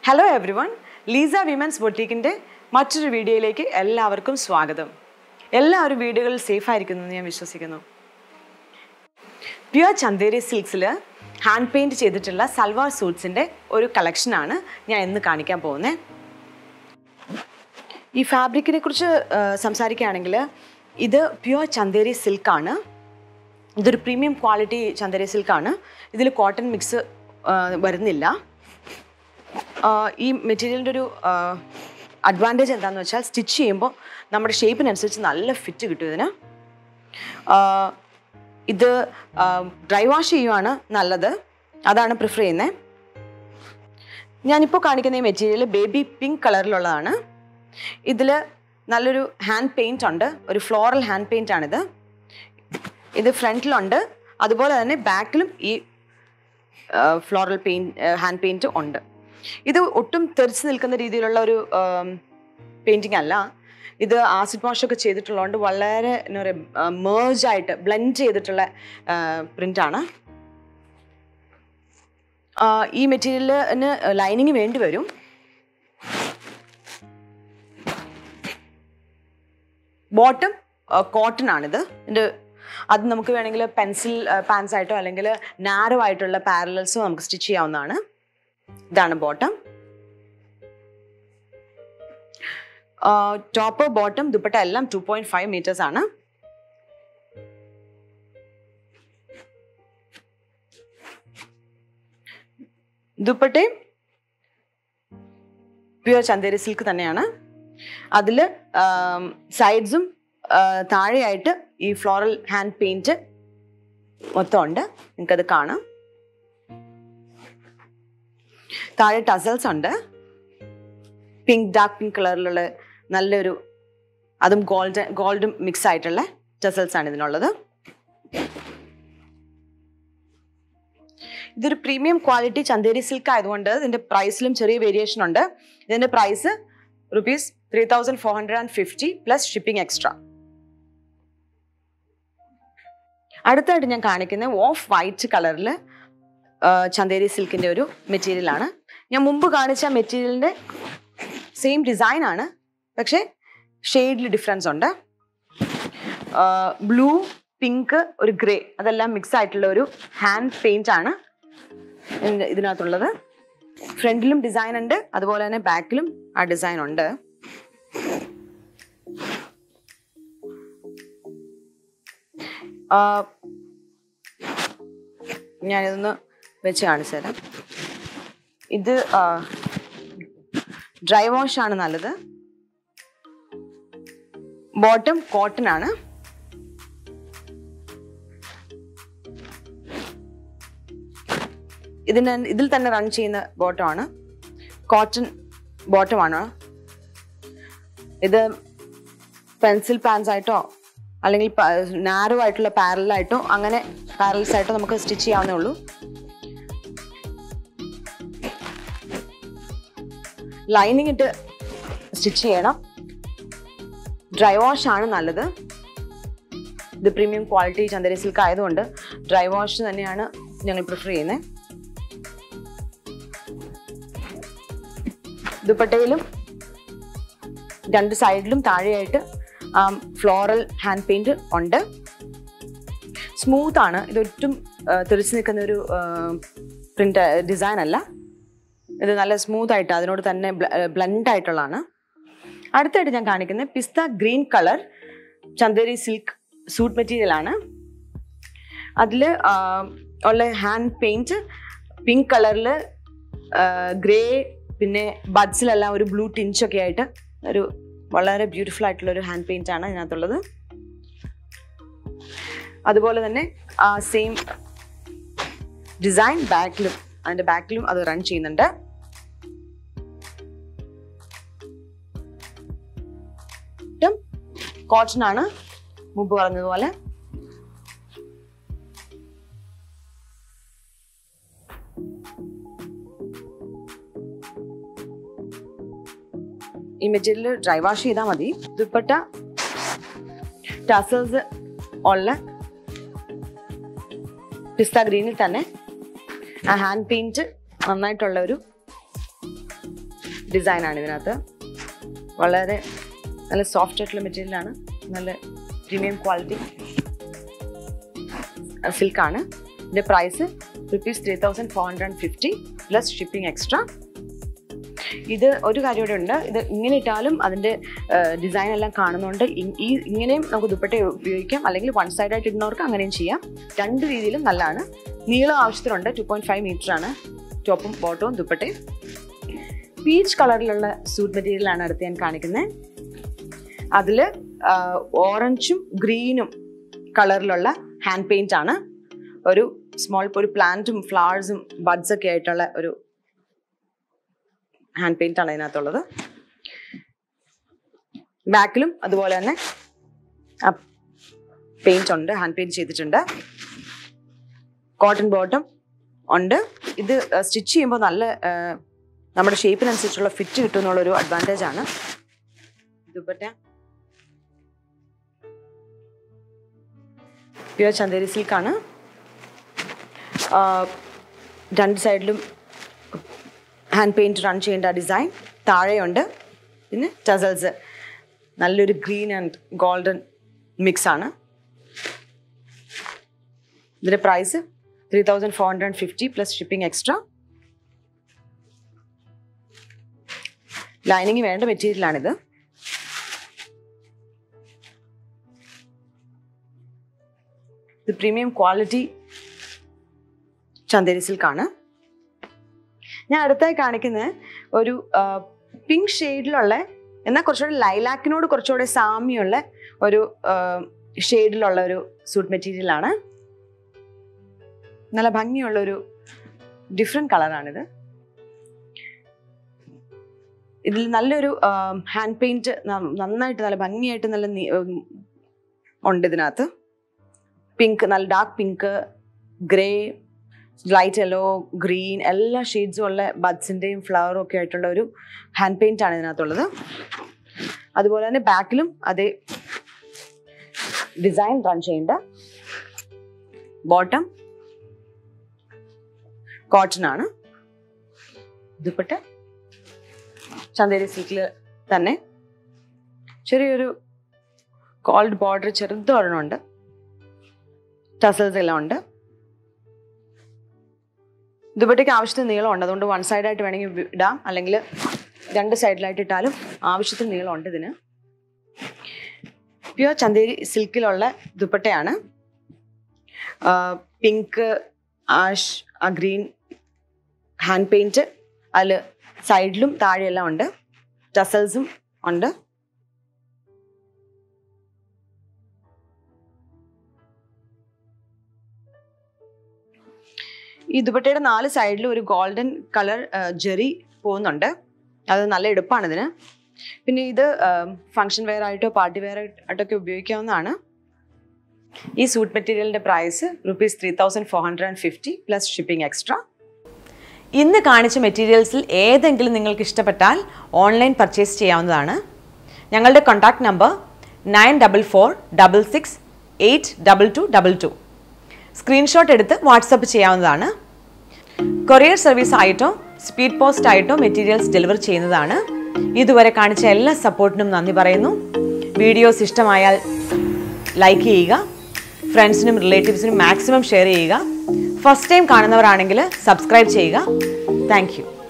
hello everyone Leesa women's ബൊട്ടീക്കിൻ്റെ മറ്റൊരു വീഡിയോയിലേക്ക് എല്ലാവർക്കും സ്വാഗതം എല്ലാവരും വീടുകളിൽ സേഫ് ആയിരിക്കുന്നു എന്ന് ഞാൻ വിശ്വസിക്കുന്നു പ്യുവർ ചന്തേരി സിൽക്സിൽ ഹാൻഡ് പെയിൻറ് ചെയ്തിട്ടുള്ള സൽവാർ സൂട്ട്സിൻ്റെ ഒരു കളക്ഷനാണ് ഞാൻ ഇന്ന് കാണിക്കാൻ പോകുന്നത് ഈ ഫാബ്രിക്കിനെ കുറിച്ച് ആ, സംസാരിക്കുകയാണെങ്കിൽ ഇത് പ്യുവർ ചന്തേരി സിൽക്കാണ് ഇതൊരു പ്രീമിയം ക്വാളിറ്റി ചന്തേരി സിൽക്കാണ് ഇതിൽ കോട്ടൺ മിക്സ് വരുന്നില്ല ആ, ഈ മെറ്റീരിയലിൻ്റെ ഒരു അഡ്വാൻറ്റേജ് എന്താണെന്ന് വെച്ചാൽ സ്റ്റിച്ച് ചെയ്യുമ്പോൾ നമ്മുടെ ഷേപ്പിനനുസരിച്ച് നല്ല ഫിറ്റ് കിട്ടും ഇതിന് ആ, ഇത് ഡ്രൈ വാഷ് ചെയ്യുവാണ് നല്ലത് അതാണ് പ്രിഫർ ചെയ്യുന്നത് ഞാനിപ്പോൾ കാണിക്കുന്ന ഈ മെറ്റീരിയൽ ബേബി പിങ്ക് കളറിലുള്ളതാണ് ഇതിൽ നല്ലൊരു ഹാൻഡ് പെയിൻ്റ് ഉണ്ട് ഒരു ഫ്ലോറൽ ഹാൻഡ് പെയിൻ്റ് ആണിത് ഇത് ഫ്രണ്ടിലുണ്ട് അതുപോലെ തന്നെ ബാക്കിലും ഈ ഫ്ലോറൽ പെയിൻറ് ഹാൻഡ് പെയിൻറ് ഉണ്ട് ഇത് ഒട്ടും തെറിച്ച് നിൽക്കുന്ന രീതിയിലുള്ള ഒരു പെയിൻറ്റിങ് അല്ല ഇത് ആസിഡ് വാഷ് ഒക്കെ ചെയ്തിട്ടുള്ളതുകൊണ്ട് വളരെ എന്താ പറയുക മേർജ് ആയിട്ട് ബ്ലെൻഡ് ചെയ്തിട്ടുള്ള പ്രിൻ്റാണ് ഈ മെറ്റീരിയലിന് ലൈനിങ് വേണ്ടി വരും ബോട്ടം കോട്ടൺ ആണിത് ഇതിൻ്റെ അത് നമുക്ക് വേണമെങ്കിൽ പെൻസിൽ പാൻസ് ആയിട്ടോ അല്ലെങ്കിൽ നാരോ ആയിട്ടുള്ള പാരലൽസും നമുക്ക് സ്റ്റിച്ച് ചെയ്യാവുന്നതാണ് ഇതാണ് ബോട്ടം ടോപ്പ് ബോട്ടം ദുപ്പട്ട എല്ലാം ടു പോയിന്റ് ഫൈവ് മീറ്റേഴ്സ് ആണ് ദുപ്പട്ടയും പ്യുവർ ചന്തേരി സിൽക്ക് തന്നെയാണ് അതിൽ സൈഡ്സും താഴെയായിട്ട് ഈ ഫ്ലോറൽ ഹാൻഡ് പെയിന്റ് മൊത്തം ഉണ്ട് നിങ്ങൾക്കത് കാണാം താഴെ ടസൽസ് ഉണ്ട് പിങ്ക് ഡാർക്ക് പിങ്ക് കളറിലുള്ള നല്ലൊരു അതും ഗോൾഡ് ഗോൾഡും മിക്സ് ആയിട്ടുള്ള ടസൽസ് ആണ് ഇതിനുള്ളത് ഇതൊരു പ്രീമിയം ക്വാളിറ്റി ചന്തേരി സിൽക്ക് ആയതുകൊണ്ട് ഇതിന്റെ പ്രൈസിലും ചെറിയ വേരിയേഷൻ ഉണ്ട് ഇതിന്റെ price rupees three thousand four hundred and fifty plus shipping extra അടുത്തായിട്ട് ഞാൻ കാണിക്കുന്നത് ഓഫ് വൈറ്റ് കളറിൽ ചന്തേരി സിൽക്കിന്റെ ഒരു മെറ്റീരിയൽ ആണ് ഞാൻ മുമ്പ് കാണിച്ച മെറ്റീരിയലിന്റെ സെയിം ഡിസൈൻ ആണ് പക്ഷേ ഷെയ്ഡിൽ ഡിഫറൻസ് ഉണ്ട് ബ്ലൂ പിങ്ക് ഒരു ഗ്രേ അതെല്ലാം മിക്സ് ആയിട്ടുള്ള ഒരു ഹാൻഡ് പെയിന്റ് ആണ് ഇതിന്റെ- ഇതിനകത്തുള്ളത് ഫ്രണ്ടിലും ഡിസൈൻ ഉണ്ട് അതുപോലെ തന്നെ ബാക്കിലും ആ ഡിസൈൻ ഉണ്ട് ആ, ഞാനിതൊന്ന് വെച്ച് കാണിച്ചു തരാം ഇത് ഡ്രൈ വാഷ് ആണ് നല്ലത് ബോട്ടം കോട്ടൺ ആണ് ഇതിന് ഇതിൽ തന്നെ റൺ ചെയ്യുന്ന ബോട്ടം ആണ് കോട്ടൺ ബോട്ടം ആണ് ഇത് പെൻസിൽ പാൻസ് ആയിട്ടോ അല്ലെങ്കിൽ നാരോ ആയിട്ടുള്ള പാരലായിട്ടോ അങ്ങനെ പാരൽസ് ആയിട്ടോ നമുക്ക് സ്റ്റിച്ച് ചെയ്യാവുന്നേ ഉള്ളൂ ലൈനിങ് ഇട്ട് സ്റ്റിച്ച് ചെയ്യണം ഡ്രൈ വാഷ് ആണ് നല്ലത് ഇത് പ്രീമിയം ക്വാളിറ്റി ചന്ദരി സിൽക്ക് ആയതുകൊണ്ട് ഡ്രൈ വാഷ് തന്നെയാണ് ഞങ്ങൾ പ്രിഫർ ചെയ്യുന്നത് ദുപ്പട്ടയിലും രണ്ട് സൈഡിലും താഴെയായിട്ട് ഫ്ലോറൽ ഹാൻഡ് പെയിന്റ് ഉണ്ട് സ്മൂത്ത് ആണ് ഇതൊട്ടും ആ, തെറിച്ച് നിൽക്കുന്ന ഒരു പ്രിന്റ് ഡിസൈൻ അല്ല ഇത് നല്ല സ്മൂത്ത് ആയിട്ട് അതിനോട് തന്നെ ബ്ലൻഡ് ആയിട്ടുള്ളതാണ് അടുത്തായിട്ട് ഞാൻ കാണിക്കുന്നത് pista green colour Chanderi silk suit material ആണ് അതിൽ ഉള്ള ഹാൻഡ് പെയിന്റ് പിങ്ക് കളറിൽ ഗ്രേ പിന്നെ ബഡ്സിലെല്ലാം ഒരു ബ്ലൂ ടിഞ്ചൊക്കെ ആയിട്ട് ഒരു വളരെ ബ്യൂട്ടിഫുൾ ആയിട്ടുള്ള ഒരു ഹാൻഡ് പെയിന്റ് ആണ് ഇതിനകത്തുള്ളത് അതുപോലെ തന്നെ ആ സെയിം ഡിസൈൻ ബാക്കിലും അതിന്റെ ബാക്കിലും അത് റൺ ചെയ്യുന്നുണ്ട് കോട്ടൺ ആണ് മുമ്പ് പറഞ്ഞതുപോലെ ഈ മെറ്റീരിയൽ ഡ്രൈ വാഷ് ചെയ്താൽ മതി ദുപ്പട്ട ടസേഴ്സ് ഉള്ള പിസ്ത ഗ്രീനിൽ തന്നെ ആ ഹാൻഡ് പെയിന്റ് നന്നായിട്ടുള്ള ഒരു ഡിസൈനാണ് ഇതിനകത്ത് വളരെ നല്ല സോഫ്റ്റ് ആയിട്ടുള്ള മെറ്റീരിയലാണ് നല്ല പ്രീമിയം ക്വാളിറ്റി സിൽക്കാണ് ഇതിൻ്റെ price rupees three thousand four hundred and fifty plus shipping extra ഇത് ഒരു കാര്യം കൂടെ ഉണ്ട് ഇത് ഇങ്ങനെ ഇട്ടാലും അതിൻ്റെ ഡിസൈൻ എല്ലാം കാണുന്നുണ്ട് ഇ- ഈ ഇങ്ങനെയും നമുക്ക് ദുപ്പട്ട ഉപയോഗിക്കാം അല്ലെങ്കിൽ വൺ സൈഡ് ആയിട്ട് ഇടുന്നവർക്ക് അങ്ങനെയും ചെയ്യാം രണ്ട് രീതിയിലും നല്ലതാണ് നീളം ആവശ്യത്തിനുണ്ട് ടു പോയിന്റ് ഫൈവ് മീറ്റർ ആണ് ടോപ്പും ബോട്ടവും ദുപ്പട്ടയും പീച്ച് കളറിലുള്ള സൂട്ട് മെറ്റീരിയലാണ് അടുത്ത് ഞാൻ കാണിക്കുന്നത് അതിൽ ഓറഞ്ചും ഗ്രീനും കളറിലുള്ള ഹാൻഡ് പെയിന്റ് ആണ് ഒരു സ്മോൾ ഒരു പ്ലാന്റും ഫ്ലവേഴ്സും ബഡ്സ് ഒക്കെ ആയിട്ടുള്ള ഒരു ഹാൻഡ് പെയിന്റ് ആണ് ഇതിനകത്തുള്ളത് ബാക്കിലും അതുപോലെ തന്നെ പെയിന്റ് ഉണ്ട് ഹാൻഡ് പെയിന്റ് ചെയ്തിട്ടുണ്ട് കോട്ടൺ ബോട്ടം ഉണ്ട് ഇത് സ്റ്റിച്ച് ചെയ്യുമ്പോൾ നല്ല ആ, നമ്മുടെ ഷേപ്പിനനുസരിച്ചുള്ള ഫിറ്റ് കിട്ടും എന്നുള്ളൊരു അഡ്വാൻറ്റേജ് ആണ് ദുപ്പട്ട പ്യുവർ ചന്തേരി സിൽക്കാണ് രണ്ട് സൈഡിലും ഹാൻഡ് പെയിൻറ്റ് റൺ ചെയ്യേണ്ട ഡിസൈൻ താഴെയുണ്ട് പിന്നെ ടസൽസ് നല്ലൊരു ഗ്രീൻ ആൻഡ് ഗോൾഡൻ മിക്സ് ആണ് ഇതിൻ്റെ price three thousand four hundred fifty plus shipping extra lining വേണ്ട മെറ്റീരിയലാണിത് ഇത് പ്രീമിയം ക്വാളിറ്റി ചന്ദേരി സിൽക്കാണ് ഞാൻ അടുത്തായി കാണിക്കുന്നത് ഒരു പിങ്ക് ഷെയ്ഡിലുള്ള എന്നാൽ കുറച്ചുകൂടെ ലൈലാക്കിനോട് കുറച്ചുകൂടെ സാമ്യമുള്ള ഒരു ഷെയ്ഡിലുള്ള ഒരു സൂട്ട് മെറ്റീരിയലാണ് നല്ല ഭംഗിയുള്ള ഒരു ഡിഫറെൻറ്റ് കളറാണിത് ഇതിൽ നല്ലൊരു ഹാൻഡ് പെയിന്റ് നന്നായിട്ട് നല്ല ഭംഗിയായിട്ട് നല്ല നീ- ഉം, ഉണ്ട് ഇതിനകത്ത് പിങ്ക് നല്ല dark pink grey light yellow green എല്ലാ ഷെയ്ഡ്സും ഉള്ള ബഡ്സിൻ്റെയും ഫ്ലവറും ഒക്കെ ആയിട്ടുള്ള ഒരു ഹാൻഡ് പെയിന്റ് ആണ് ഇതിനകത്തുള്ളത് അതുപോലെ തന്നെ ബാക്കിലും അതേ ഡിസൈൻ റൺ ചെയ്യേണ്ട ബോട്ടം കോട്ടൺ ആണ് ദുപ്പട്ട ചന്തേരി സിൽക്കിൽ തന്നെ ചെറിയൊരു കോൾഡ് ബോർഡർ ചെറുതൊരെണ്ണമുണ്ട് ടസൽസ് എല്ലാം ഉണ്ട് ദുപ്പട്ടയ്ക്ക് ആവശ്യത്തിന് നീളമുണ്ട് അതുകൊണ്ട് വൺ സൈഡായിട്ട് വേണമെങ്കിൽ വി- ഇടാം അല്ലെങ്കിൽ രണ്ട് സൈഡിലായിട്ട് ഇട്ടാലും ആവശ്യത്തിന് നീളമുണ്ട് ഇതിന് പ്യുവർ ചന്തേരി സിൽക്കിലുള്ള ദുപ്പട്ടയാണ് പിങ്ക് ആഷ് ആ ഗ്രീൻ ഹാൻഡ് പെയിൻറ്റ് അതിൽ സൈഡിലും താഴെയെല്ലാം ഉണ്ട് ടസൽസും ഉണ്ട് ഈ ദുപ്പട്ടയുടെ നാല് സൈഡിലും ഒരു ഗോൾഡൻ കളർ ജെറി പോകുന്നുണ്ട് അത് നല്ല എടുപ്പാണ് ഇതിന് പിന്നെ ഇത് ഫങ്ഷൻ വെയർ ആയിട്ടോ പാർട്ടി വെയർ ആയിട്ടൊക്കെ ഉപയോഗിക്കാവുന്നതാണ് ഈ സൂട്ട് മെറ്റീരിയലിന്റെ price rupees three thousand four hundred and fifty plus shipping extra ഇന്ന് കാണിച്ച മെറ്റീരിയൽസിൽ ഏതെങ്കിലും നിങ്ങൾക്ക് ഇഷ്ടപ്പെട്ടാൽ ഓൺലൈൻ പർച്ചേസ് ചെയ്യാവുന്നതാണ് ഞങ്ങളുടെ contact number nine double four double six eight double two double two screenshot എടുത്ത് വാട്സപ്പ് ചെയ്യാവുന്നതാണ് കൊറിയർ സർവീസ് ആയിട്ടോ സ്പീഡ് പോസ്റ്റ് ആയിട്ടോ മെറ്റീരിയൽസ് ഡെലിവർ ചെയ്യുന്നതാണ് ഇതുവരെ കാണിച്ച എല്ലാ സപ്പോർട്ടിനും നന്ദി പറയുന്നു വീഡിയോസ് ഇഷ്ടമായാൽ ലൈക്ക് ചെയ്യുക ഫ്രണ്ട്സിനും റിലേറ്റീവ്സിനും മാക്സിമം ഷെയർ ചെയ്യുക ഫസ്റ്റ് ടൈം കാണുന്നവരാണെങ്കിൽ സബ്സ്ക്രൈബ് ചെയ്യുക താങ്ക് യു